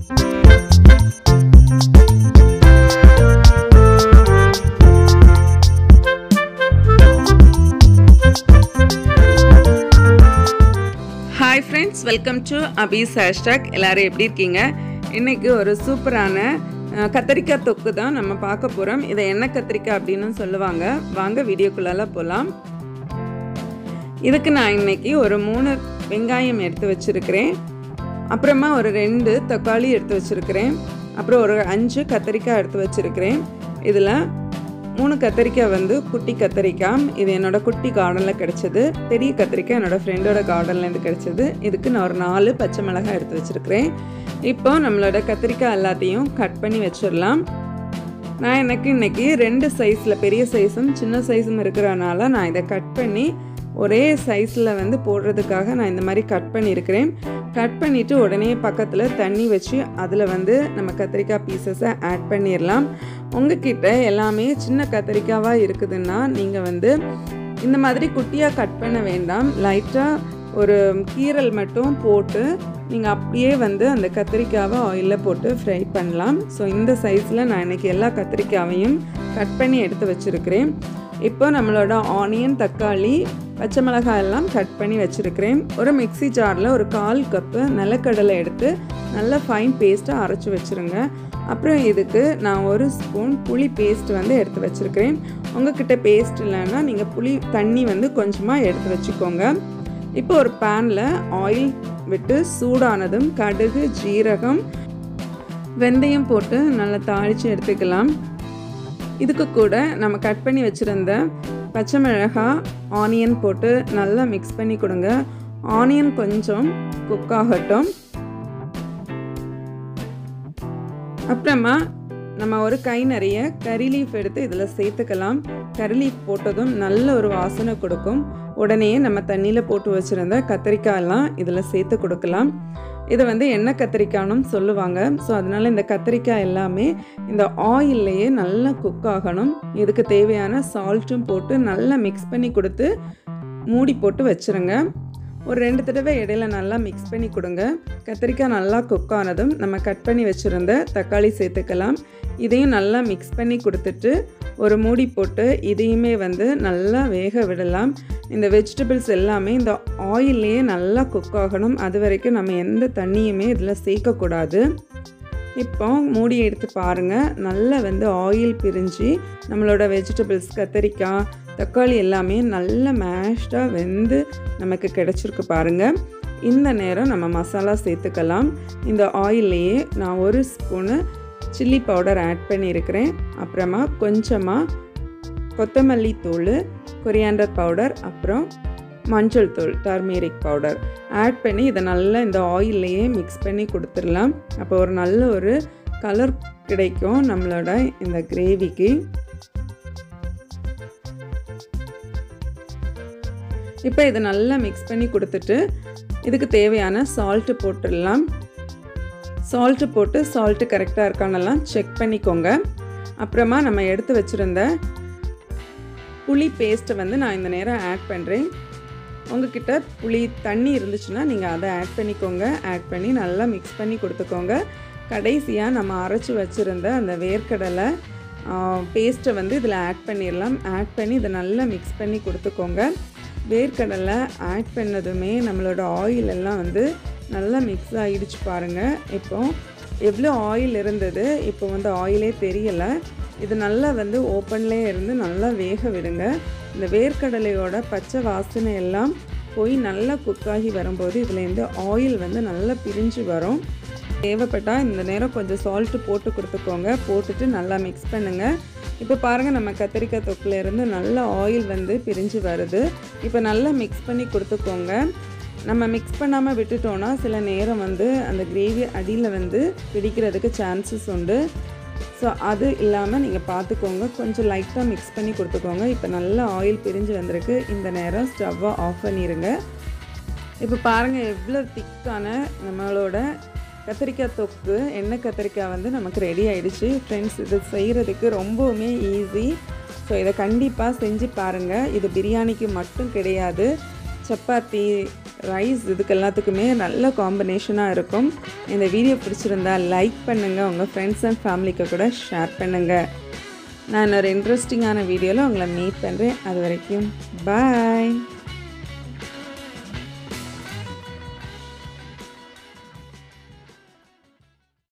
hi friends welcome to அபீஸ் hashtag எல்லோரும் எப்படி இருக்கீங்க இன்றைக்கி ஒரு சூப்பரான அஹ், கத்திரிக்காய் தொக்கு தான் நம்ம பார்க்க போகிறோம் இதை எண்ணெய் கத்திரிக்காய் அப்படின்னு சொல்லுவாங்க வாங்க வீடியோக்குள்ளால போகலாம் இதுக்கு நான் இன்னைக்கு ஒரு மூணு வெங்காயம் எடுத்து வச்சுருக்கிறேன் அப்புறமா ஒரு ரெண்டு தக்காளி எடுத்து வச்சுருக்கிறேன் அப்புறம் ஒரு அஞ்சு கத்திரிக்காய் எடுத்து வச்சுருக்கிறேன் இதில் மூணு கத்திரிக்காய் வந்து குட்டி கத்திரிக்காய் இது என்னோட குட்டி கார்டனில் கிடச்சிது பெரிய கத்திரிக்காய் என்னோடய ஃப்ரெண்டோட கார்டன்லேருந்து கிடச்சிது இதுக்கு நான் ஒரு நாலு பச்சை மிளகாய் எடுத்து வச்சுருக்கிறேன் இப்போ நம்மளோட கத்திரிக்காய் எல்லாத்தையும் கட் பண்ணி வச்சிடலாம் நான் எனக்கு இன்னைக்கு ரெண்டு சைஸில் பெரிய சைஸும் சின்ன சைஸும் இருக்கிறனால நான் இதை கட் பண்ணி ஒரே சைஸில் வந்து போடுறதுக்காக நான் இந்த மாதிரி கட் பண்ணியிருக்கிறேன் கட் பண்ணிவிட்டு உடனே பக்கத்தில் தண்ணி வச்சு அதில் வந்து நம்ம கத்திரிக்காய் பீசஸை ஆட் பண்ணிடலாம் உங்ககிட்ட எல்லாமே சின்ன கத்திரிக்காவாக இருக்குதுன்னா நீங்கள் வந்து இந்த மாதிரி குட்டியாக கட் பண்ண வேண்டாம் லைட்டாக ஒரு கீரல் மட்டும் போட்டு நீங்கள் அப்படியே வந்து அந்த கத்திரிக்காவை ஆயிலில் போட்டு ஃப்ரை பண்ணலாம் ஸோ இந்த சைஸில் நான் இன்றைக்கி எல்லா கத்திரிக்காவையும் கட் பண்ணி எடுத்து வச்சுருக்கிறேன் இப்போ நம்மளோட ஆனியன் தக்காளி பச்சை மிளகாய் எல்லாம் கட் பண்ணி வச்சுருக்கிறேன் ஒரு மிக்ஸி ஜாரில் ஒரு கால் கப்பு நிலக்கடலை எடுத்து நல்ல ஃபைன் பேஸ்ட்டாக அரைச்சி வச்சுருங்க அப்புறம் இதுக்கு நான் ஒரு ஸ்பூன் புளி பேஸ்ட் வந்து எடுத்து வச்சுருக்கிறேன் உங்ககிட்ட பேஸ்ட் இல்லைன்னா நீங்கள் புளி தண்ணி வந்து கொஞ்சமாக எடுத்து வச்சுக்கோங்க இப்போ ஒரு பேனில் ஆயில் விட்டு சூடானதும் கடுகு ஜீரகம் வெந்தயம் போட்டு நல்லா தாளித்து எடுத்துக்கலாம் இதுக்கு கூட நம்ம கட் பண்ணி வச்சுருந்த பச்சை மிளகாய் ஆனியன் போட்டு நல்லா மிக்ஸ் பண்ணி கொடுங்க ஆனியன் கொஞ்சம் குக் ஆகட்டும் அப்புறமா நம்ம ஒரு கை நிறைய கறி லீஃப் எடுத்து இதில் சேர்த்துக்கலாம் கறி லீஃப் போட்டதும் நல்ல ஒரு வாசனை கொடுக்கும் உடனே நம்ம தண்ணியில் போட்டு வச்சுருந்த கத்திரிக்காயெல்லாம் இதில் சேர்த்து கொடுக்கலாம் இதை வந்து எண்ணெய் கத்திரிக்காய்னும் சொல்லுவாங்க ஸோ அதனால் இந்த கத்திரிக்காய் எல்லாமே இந்த ஆயில்லையே நல்லா குக் ஆகணும் இதுக்கு தேவையான சால்ட்டும் போட்டு நல்லா மிக்ஸ் பண்ணி கொடுத்து மூடி போட்டு வச்சுருங்க ஒரு ரெண்டு தடவை இடையில நல்லா மிக்ஸ் பண்ணி கொடுங்க கத்திரிக்காய் நல்லா குக் ஆனதும் நம்ம கட் பண்ணி வச்சுருந்த தக்காளி சேர்த்துக்கலாம் இதையும் நல்லா மிக்ஸ் பண்ணி கொடுத்துட்டு ஒரு மூடி போட்டு இதையுமே வந்து நல்லா வேக விடலாம் இந்த வெஜிடபிள்ஸ் எல்லாமே இந்த ஆயில்லையே நல்லா குக் ஆகணும் அது வரைக்கும் நம்ம எந்த தண்ணியுமே இதில் சேர்க்கக்கூடாது இப்போ மூடி எடுத்து பாருங்கள் நல்லா வந்து ஆயில் பிரிஞ்சு நம்மளோட வெஜிடபிள்ஸ் கத்திரிக்காய் தக்காளி எல்லாமே நல்ல மேஷ்டாக வெந்து நமக்கு கிடச்சிருக்கு பாருங்கள் இந்த நேரம் நம்ம மசாலா சேர்த்துக்கலாம் இந்த ஆயில்லையே நான் ஒரு ஸ்பூனு சில்லி பவுடர் ஆட் பண்ணியிருக்கிறேன் அப்புறமா கொஞ்சமாக கொத்தமல்லி தூள் கொரியாண்டர் பவுடர் அப்புறம் மஞ்சள் தூள் டர்மேரிக் பவுடர் ஆட் பண்ணி இதை நல்லா இந்த ஆயில்லையே மிக்ஸ் பண்ணி கொடுத்துடலாம் அப்போ ஒரு நல்ல ஒரு கலர் கிடைக்கும் நம்மளோட இந்த கிரேவிக்கு இப்போ இதை நல்லா மிக்ஸ் பண்ணி கொடுத்துட்டு இதுக்கு தேவையான சால்ட்டு போட்டுடலாம் சால்ட்டு போட்டு சால்ட்டு கரெக்டாக இருக்கானெல்லாம் செக் பண்ணிக்கோங்க அப்புறமா நம்ம எடுத்து வச்சுருந்த புளி பேஸ்ட்டை வந்து நான் இந்த நேரம் ஆட் பண்ணுறேன் உங்ககிட்ட புளி தண்ணி இருந்துச்சுன்னா நீங்கள் அதை ஆட் பண்ணிக்கோங்க ஆட் பண்ணி நல்லா மிக்ஸ் பண்ணி கொடுத்துக்கோங்க கடைசியாக நம்ம அரைச்சி வச்சுருந்த அந்த வேர்க்கடலை பேஸ்ட்டை வந்து இதில் ஆட் பண்ணிடலாம் ஆட் பண்ணி இதை நல்லா மிக்ஸ் பண்ணி கொடுத்துக்கோங்க வேர்க்கடலை ஆட் பண்ணதுமே நம்மளோட ஆயில் எல்லாம் வந்து நல்லா மிக்ஸ் ஆகிடுச்சு பாருங்கள் இப்போ எவ்வளோ ஆயில் இருந்தது இப்போ வந்து ஆயிலே தெரியலை இது நல்லா வந்து ஓப்பன்லேயே இருந்து நல்லா வேக விடுங்க இந்த வேர்க்கடலையோட பச்சை வாசனை எல்லாம் போய் நல்லா குக்காகி வரும்போது இதுலேருந்து ஆயில் வந்து நல்லா பிரிஞ்சு வரும் தேவைப்பட்டால் இந்த நேரம் கொஞ்சம் சால்ட்டு போட்டு கொடுத்துக்கோங்க போட்டுட்டு நல்லா மிக்ஸ் பண்ணுங்கள் இப்போ பாருங்கள் நம்ம கத்திரிக்காய் தொக்குலேருந்து நல்லா ஆயில் வந்து பிரிஞ்சு வருது இப்போ நல்லா மிக்ஸ் பண்ணி கொடுத்துக்கோங்க நம்ம மிக்ஸ் பண்ணாமல் விட்டுட்டோன்னா சில நேரம் வந்து அந்த கிரேவி அடியில் வந்து பிடிக்கிறதுக்கு சான்சஸ் உண்டு ஸோ அது இல்லாமல் நீங்கள் பார்த்துக்கோங்க கொஞ்சம் லைட்டாக மிக்ஸ் பண்ணி கொடுத்துக்கோங்க இப்போ நல்லா ஆயில் பிரிஞ்சு வந்திருக்கு இந்த நேரம் ஸ்டவ்வை ஆஃப் பண்ணிடுங்க இப்போ பாருங்கள் எவ்வளோ திக்கான நம்மளோட கத்திரிக்காய் தொக்கு எண்ணெய் கத்திரிக்காய் வந்து நமக்கு ரெடி ஆயிடுச்சு ஃப்ரெண்ட்ஸ் இது செய்கிறதுக்கு ரொம்பவுமே ஈஸி ஸோ இதை கண்டிப்பாக செஞ்சு பாருங்கள் இது பிரியாணிக்கு மட்டும் கிடையாது சப்பாத்தி ரைஸ் இதுக்கு எல்லாத்துக்குமே நல்ல காம்பினேஷனாக இருக்கும் இந்த வீடியோ பிடிச்சிருந்தா லைக் பண்ணுங்கள் உங்கள் ஃப்ரெண்ட்ஸ் அண்ட் ஃபேமிலிக்கு கூட ஷேர் பண்ணுங்கள் நான் ஒரு இன்ட்ரெஸ்டிங்கான வீடியோவில் உங்களை மீட் பண்ணுறேன் அது வரைக்கும் பாய்